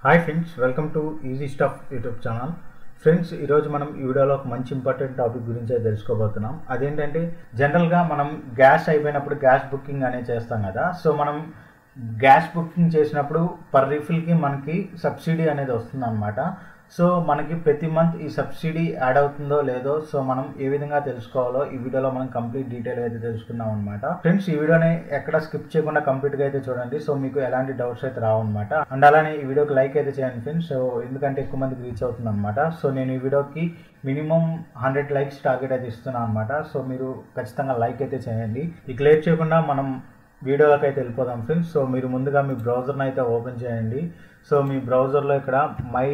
hi friends welcome to easy stuff YouTube channel friends ఈరోజు మనం ఈ వీడియోలో ఒక మంచి ఇంపార్టెంట్ టాపిక్ గురించి అయితే తెలుసుకోబోతున్నాం అదేంటంటే జనరల్గా మనం గ్యాస్ అయిపోయినప్పుడు గ్యాస్ బుకింగ్ అనేది చేస్తాం కదా సో మనం గ్యాస్ బుకింగ్ చేసినప్పుడు పర్ రీఫిల్కి మనకి సబ్సిడీ అనేది వస్తుంది అనమాట సో మనకి ప్రతి మంత్ ఈ సబ్సిడీ యాడ్ అవుతుందో లేదో సో మనం ఏ విధంగా తెలుసుకోవాలో ఈ వీడియోలో మనం కంప్లీట్ డీటెయిల్ అయితే తెలుసుకుందాం అనమాట ఫ్రెండ్స్ ఈ వీడియోని ఎక్కడ స్కిప్ చేయకుండా కంప్లీట్గా అయితే చూడండి సో మీకు ఎలాంటి డౌట్స్ అయితే రావు అనమాట అండ్ అలానే ఈ వీడియోకి లైక్ అయితే చేయండి ఫ్రెండ్స్ సో ఎందుకంటే ఎక్కువ మందికి రీచ్ అవుతుంది అనమాట సో నేను ఈ వీడియోకి మినిమం హండ్రెడ్ లైక్స్ టార్గెట్ అయితే ఇస్తున్నాను అనమాట సో మీరు ఖచ్చితంగా లైక్ అయితే చేయండి ఇక లేట్ చేయకుండా మనం వీడియోలోకి అయితే వెళ్ళిపోదాం ఫ్రెండ్స్ సో మీరు ముందుగా మీ బ్రౌజర్ని అయితే ఓపెన్ చేయండి సో మీ బ్రౌజర్లో ఇక్కడ మై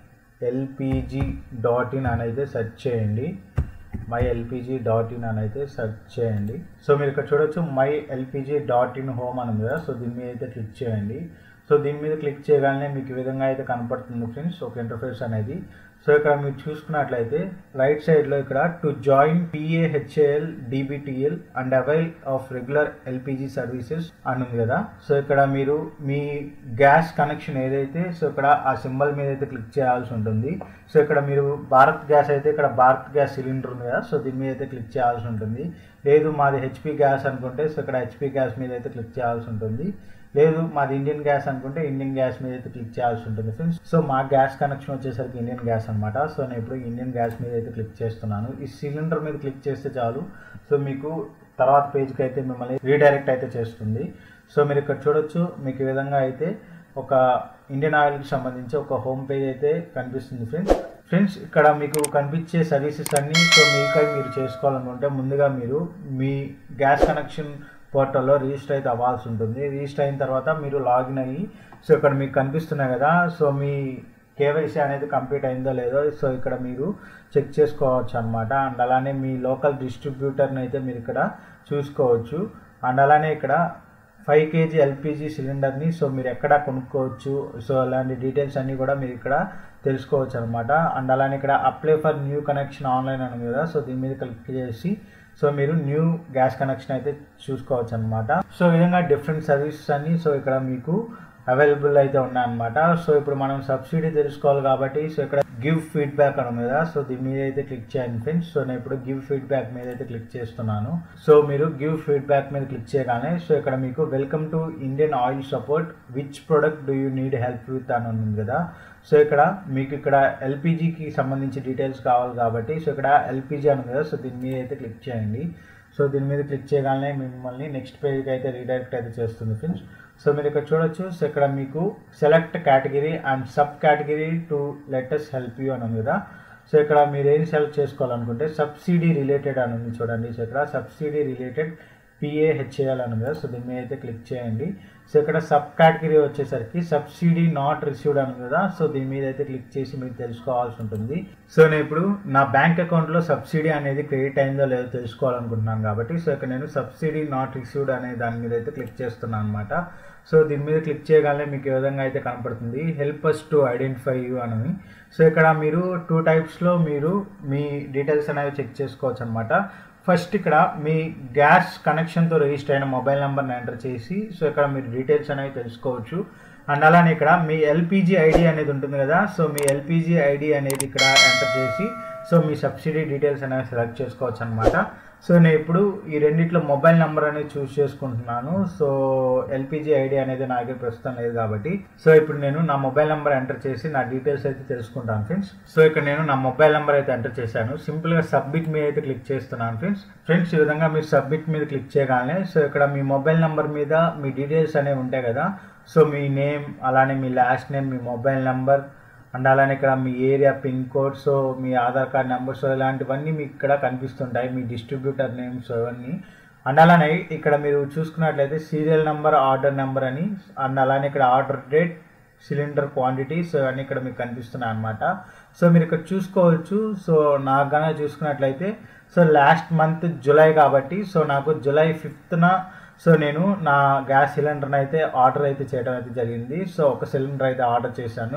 ఎల్పిజి డాట్ ఇన్ అని అయితే సెర్చ్ చేయండి మై ఎల్పిజి డాట్ ఇన్ అని అయితే సెర్చ్ చేయండి సో మీరు ఇక్కడ చూడొచ్చు my LPG dot in home అని ఉంది కదా సో దీని మీద అయితే క్లిక్ చేయండి సో దీని మీద క్లిక్ చేయగానే మీకు ఈ విధంగా అయితే కనపడుతుంది ఫ్రెండ్స్ ఒక ఇంటర్ఫేస్ అనేది సో ఇక్కడ మీరు చూసుకున్నట్లయితే రైట్ సైడ్లో ఇక్కడ to join PAHAL DBTL and avail of regular LPG services అని ఉంది కదా సో ఇక్కడ మీరు మీ గ్యాస్ కనెక్షన్ ఏదైతే సో ఇక్కడ ఆ సింబల్ మీద అయితే క్లిక్ చేయాల్సి ఉంటుంది సో ఇక్కడ మీరు భారత్ గ్యాస్ అయితే ఇక్కడ భారత్ గ్యాస్ సిలిండర్ ఉంది కదా సో దీని మీద అయితే క్లిక్ చేయాల్సి ఉంటుంది లేదు మాది హెచ్పి గ్యాస్ అనుకుంటే సో ఇక్కడ హెచ్పి గ్యాస్ మీద అయితే క్లిక్ చేయాల్సి ఉంటుంది లేదు మాది ఇండియన్ గ్యాస్ అనుకుంటే ఇండియన్ గ్యాస్ మీద అయితే క్లిక్ చేయాల్సి ఉంటుంది ఫ్రెండ్స్ సో మా గ్యాస్ కనెక్షన్ వచ్చేసరికి ఇండియన్ గ్యాస్ అనమాట సో నేను ఇప్పుడు ఇండియన్ గ్యాస్ మీద అయితే క్లిక్ చేస్తున్నాను ఈ సిలిండర్ మీద క్లిక్ చేస్తే చాలు సో మీకు తర్వాత పేజ్కి అయితే మిమ్మల్ని రీడైరెక్ట్ అయితే చేస్తుంది సో మీరు ఇక్కడ చూడొచ్చు మీకు ఈ విధంగా అయితే ఒక ఇండియన్ ఆయిల్కి సంబంధించి ఒక హోమ్ పేజ్ అయితే కనిపిస్తుంది ఫ్రెండ్స్ ఫ్రెండ్స్ ఇక్కడ మీకు కనిపించే సర్వీసెస్ అన్నీ సో మీకై మీరు చేసుకోవాలనుకుంటే ముందుగా మీరు మీ గ్యాస్ కనెక్షన్ పోర్టల్లో రిజిస్టర్ అయితే అవ్వాల్సి ఉంటుంది రిజిస్టర్ అయిన తర్వాత మీరు లాగిన్ అయ్యి సో ఇక్కడ మీకు కనిపిస్తున్నాయి కదా సో మీ కేవైసీ అనేది కంప్లీట్ అయిందో లేదో సో ఇక్కడ మీరు చెక్ చేసుకోవచ్చు అనమాట అండ్ అలానే మీ లోకల్ డిస్ట్రిబ్యూటర్ని అయితే మీరు ఇక్కడ చూసుకోవచ్చు అండ్ అలానే ఇక్కడ ఫైవ్ కేజీ ఎల్పిజి సిలిండర్ని సో మీరు ఎక్కడ కొనుక్కోవచ్చు సో అలాంటి డీటెయిల్స్ అన్నీ కూడా మీరు ఇక్కడ తెలుసుకోవచ్చు అనమాట అండ్ అలానే ఇక్కడ apply for new connection online అని కదా సో దీని మీద క్లిక్ చేసి సో మీరు న్యూ గ్యాస్ కనెక్షన్ అయితే చూసుకోవచ్చు అనమాట సో ఈ విధంగా డిఫరెంట్ సర్వీసెస్ అన్ని సో ఇక్కడ మీకు అవైలబుల్ అయితే ఉన్నాయన్నమాట సో ఇప్పుడు మనం సబ్సిడీ తెలుసుకోవాలి కాబట్టి సో ఇక్కడ గివ్ ఫీడ్బ్యాక్ అని ఉంది కదా సో దీని మీద అయితే క్లిక్ చేయండి ఫ్రెండ్స్ సో నేను ఇప్పుడు గివ్ ఫీడ్బ్యాక్ మీద అయితే క్లిక్ చేస్తున్నాను సో మీరు గివ్ ఫీడ్బ్యాక్ మీద క్లిక్ చేయగానే సో ఇక్కడ మీకు welcome to Indian Oil support which product do you need help with అని ఉంది కదా సో ఇక్కడ మీకు ఇక్కడ ఎల్పిజికి సంబంధించి డీటెయిల్స్ కావాలి కాబట్టి సో ఇక్కడ ఎల్పిజి అని కదా సో దీని మీద అయితే క్లిక్ చేయండి సో దీని మీద క్లిక్ చేయగానే మిమ్మల్ని నెక్స్ట్ పేజ్కి అయితే రీడైరెక్ట్ అయితే చేస్తుంది ఫ్రెండ్స్ సో మీరు ఇక్కడ చూడొచ్చు సో ఇక్కడ మీకు select category and subcategory to latest help you అని ఉంది కదా సో ఇక్కడ మీరు ఏం సెలెక్ట్ చేసుకోవాలనుకుంటే సబ్సిడీ రిలేటెడ్ అని ఉంది చూడండి సో ఇక్కడ సబ్సిడీ రిలేటెడ్ పిఏహెచ్ఏఎల్ అని ఉంది సో దీని మీద అయితే క్లిక్ చేయండి సో ఇక్కడ సబ్ కేటగిరీ వచ్చేసరికి సబ్సిడీ నాట్ రిసీవ్డ్ అని కదా సో దీని మీద అయితే క్లిక్ చేసి మీరు తెలుసుకోవాల్సి ఉంటుంది సో నేను ఇప్పుడు నా బ్యాంక్ అకౌంట్లో సబ్సిడీ అనేది క్రెడిట్ అయిందో లేదో తెలుసుకోవాలనుకుంటున్నాను కాబట్టి సో ఇక్కడ నేను సబ్సిడీ నాట్ రిసీవ్డ్ అనే దాని మీద అయితే క్లిక్ చేస్తున్నాను అనమాట సో దీని మీద క్లిక్ చేయగానే మీకు ఏ విధంగా అయితే కనపడుతుంది help us to identify you అని సో ఇక్కడ మీరు టూ టైప్స్లో మీరు మీ డీటెయిల్స్ అనేవి చెక్ చేసుకోవచ్చు అనమాట ఫస్ట్ ఇక్కడ మీ గ్యాస్ కనెక్షన్తో రిజిస్టర్ అయిన మొబైల్ నెంబర్ని ఎంటర్ చేసి సో ఇక్కడ మీరు డీటెయిల్స్ అనేవి తెలుసుకోవచ్చు అండ్ అలానే ఇక్కడ మీ ఎల్పిజి ఐడి అనేది ఉంటుంది కదా సో మీ ఎల్పిజి ఐడి అనేది ఇక్కడ ఎంటర్ చేసి సో మీ సబ్సిడీ డీటెయిల్స్ అనేవి సెలెక్ట్ చేసుకోవచ్చు అనమాట సో నేను ఇప్పుడు ఈ రెండిట్లో మొబైల్ నెంబర్ అనేది చూస్ చేసుకుంటున్నాను సో ఎల్పిజి ఐడి అనేది నా దగ్గర ప్రస్తుతం లేదు కాబట్టి సో ఇప్పుడు నేను నా మొబైల్ నెంబర్ ఎంటర్ చేసి నా డీటెయిల్స్ అయితే తెలుసుకుంటాను ఫ్రెండ్స్ సో ఇక్కడ నేను నా మొబైల్ నెంబర్ అయితే ఎంటర్ చేశాను సింపుల్గా సబ్మిట్ మీద అయితే క్లిక్ చేస్తున్నాను ఫ్రెండ్స్ ఫ్రెండ్స్ ఈ విధంగా మీరు సబ్మిట్ మీద క్లిక్ చేయగానే సో ఇక్కడ మీ మొబైల్ నెంబర్ మీద మీ డీటెయిల్స్ అనేవి ఉంటాయి కదా సో మీ నేమ్ అలానే మీ లాస్ట్ నేమ్ మీ మొబైల్ నెంబర్ అండ్ అలానే ఇక్కడ మీ ఏరియా పిన్ కోడ్ సో మీ ఆధార్ కార్డ్ నెంబర్ సో ఇలాంటివన్నీ మీకు ఇక్కడ కనిపిస్తుంటాయి మీ డిస్ట్రిబ్యూటర్ నేమ్స్ అవన్నీ అండ్ అలానే ఇక్కడ మీరు చూసుకున్నట్లయితే సీరియల్ నెంబర్ ఆర్డర్ నెంబర్ అని అండ్ అలానే ఇక్కడ order date cylinder quantity so అన్నీ ఇక్కడ మీకు కనిపిస్తున్నాయి అనమాట సో మీరు ఇక్కడ చూసుకోవచ్చు సో నాకు కానీ చూసుకున్నట్లయితే సో లాస్ట్ మంత్ జూలై కాబట్టి సో నాకు జూలై ఫిఫ్త్న సో నేను నా గ్యాస్ సిలిండర్ని అయితే ఆర్డర్ అయితే చేయడం అయితే జరిగింది సో ఒక సిలిండర్ అయితే ఆర్డర్ చేశాను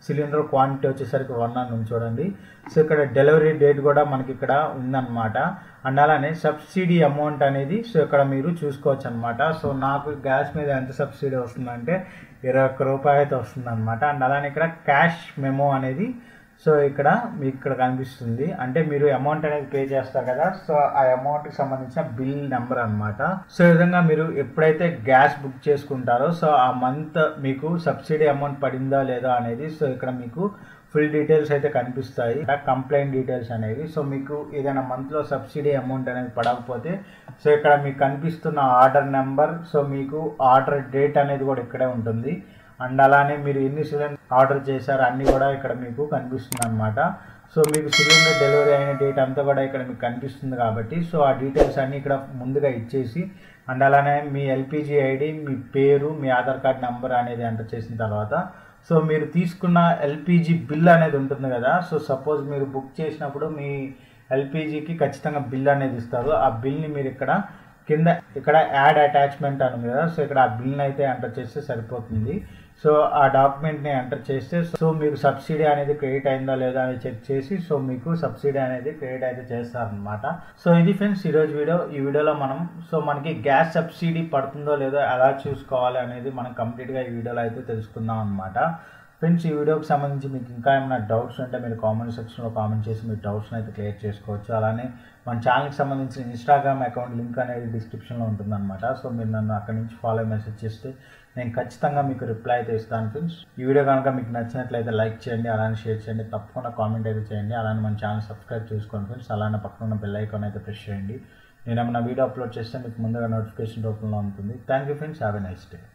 సిలిండర్ క్వాంటిటీ వచ్చేసరికి వన్ అని ఉంది చూడండి సో ఇక్కడ డెలివరీ డేట్ కూడా మనకి ఇక్కడ ఉందన్నమాట అండ్ అలానే సబ్సిడీ అమౌంట్ అనేది సో ఇక్కడ మీరు చూసుకోవచ్చు అనమాట సో నాకు గ్యాస్ మీద ఎంత సబ్సిడీ వస్తుందంటే ఇరవై ఒక్క రూపాయి అయితే వస్తుందన్నమాట అండ్ అలానే ఇక్కడ క్యాష్ మెమో అనేది సో ఇక్కడ మీకు ఇక్కడ కనిపిస్తుంది అంటే మీరు అమౌంట్ అనేది పే చేస్తారు కదా సో ఆ అమౌంట్కి సంబంధించిన బిల్ నెంబర్ అనమాట సో ఈ విధంగా మీరు ఎప్పుడైతే గ్యాస్ బుక్ చేసుకుంటారో సో ఆ మంత్ మీకు సబ్సిడీ అమౌంట్ పడిందా లేదా అనేది సో ఇక్కడ మీకు ఫుల్ డీటెయిల్స్ అయితే కనిపిస్తాయి కంప్లైంట్ డీటెయిల్స్ అనేవి సో మీకు ఏదైనా మంత్లో సబ్సిడీ అమౌంట్ అనేది పడకపోతే సో ఇక్కడ మీకు కనిపిస్తున్న ఆర్డర్ నెంబర్ సో మీకు ఆర్డర్ డేట్ అనేది కూడా ఇక్కడే ఉంటుంది అండ్ అలానే మీరు ఎన్ని సిలిండర్ ఆర్డర్ చేశారో అన్నీ కూడా ఇక్కడ మీకు కనిపిస్తుంది అనమాట సో మీకు సిలిండర్ డెలివరీ అయిన డేట్ అంతా కూడా ఇక్కడ మీకు కనిపిస్తుంది కాబట్టి సో ఆ డీటెయిల్స్ అన్నీ ఇక్కడ ముందుగా ఇచ్చేసి అండ్ అలానే మీ ఎల్పిజి ఐడి మీ పేరు మీ ఆధార్ కార్డ్ నెంబర్ అనేది ఎంటర్ చేసిన తర్వాత సో మీరు తీసుకున్న ఎల్పిజి బిల్ అనేది ఉంటుంది కదా సో సపోజ్ మీరు బుక్ చేసినప్పుడు మీ ఎల్పిజికి ఖచ్చితంగా బిల్ అనేది ఇస్తారు ఆ బిల్ని మీరు ఇక్కడ కింద ఇక్కడ యాడ్ అటాచ్మెంట్ అని ఉంది కదా సో ఇక్కడ ఆ బిల్ని అయితే ఎంటర్ చేస్తే సరిపోతుంది సో ఆ డాక్యుమెంట్ని ఎంటర్ చేస్తే సో మీకు సబ్సిడీ అనేది క్రెడిట్ అయిందా లేదా అని చెక్ చేసి సో మీకు సబ్సిడీ అనేది క్రెడిట్ అయితే చేస్తారనమాట సో ఇది ఫ్రెండ్స్ ఈరోజు వీడియో ఈ వీడియోలో మనం సో మనకి గ్యాస్ సబ్సిడీ పడుతుందో లేదో ఎలా చూసుకోవాలి అనేది మనం కంప్లీట్గా ఈ వీడియోలో అయితే తెలుసుకుందాం అనమాట ఫ్రెండ్స్ ఈ వీడియోకి సంబంధించి మీకు ఇంకా ఏమైనా డౌట్స్ ఉంటే మీరు కామెంట్ సెక్షన్లో కామెంట్ చేసి మీ డౌట్స్ని అయితే క్లియర్ చేసుకోవచ్చు అలానే మన ఛానల్కి సంబంధించిన ఇన్స్టాగ్రామ్ అకౌంట్ లింక్ అనేది డిస్క్రిప్షన్లో ఉంటుందన్నమాట సో మీరు నన్ను అక్కడి నుంచి ఫాలో మెసేజ్ చేస్తే నేను ఖచ్చితంగా మీకు రిప్లై అయితే ఇస్తాను ఫ్రెండ్స్ ఈ వీడియో కనుక మీకు నచ్చినట్లయితే లైక్ చేయండి అలానే షేర్ చేయండి తప్పకుండా కామెంట్ అయితే చేయండి అలానే మన ఛానల్ సబ్స్క్రైబ్ చేసుకోండి ఫ్రెండ్స్ అలానే పక్కన ఉన్న బెల్ ఐకాన్ అయితే ప్రెస్ చేయండి నేను ఏమైనా వీడియో అప్లోడ్ చేస్తే మీకు ముందుగా నోటిఫికేషన్ రూపంలో ఉంటుంది thank you friends have a nice day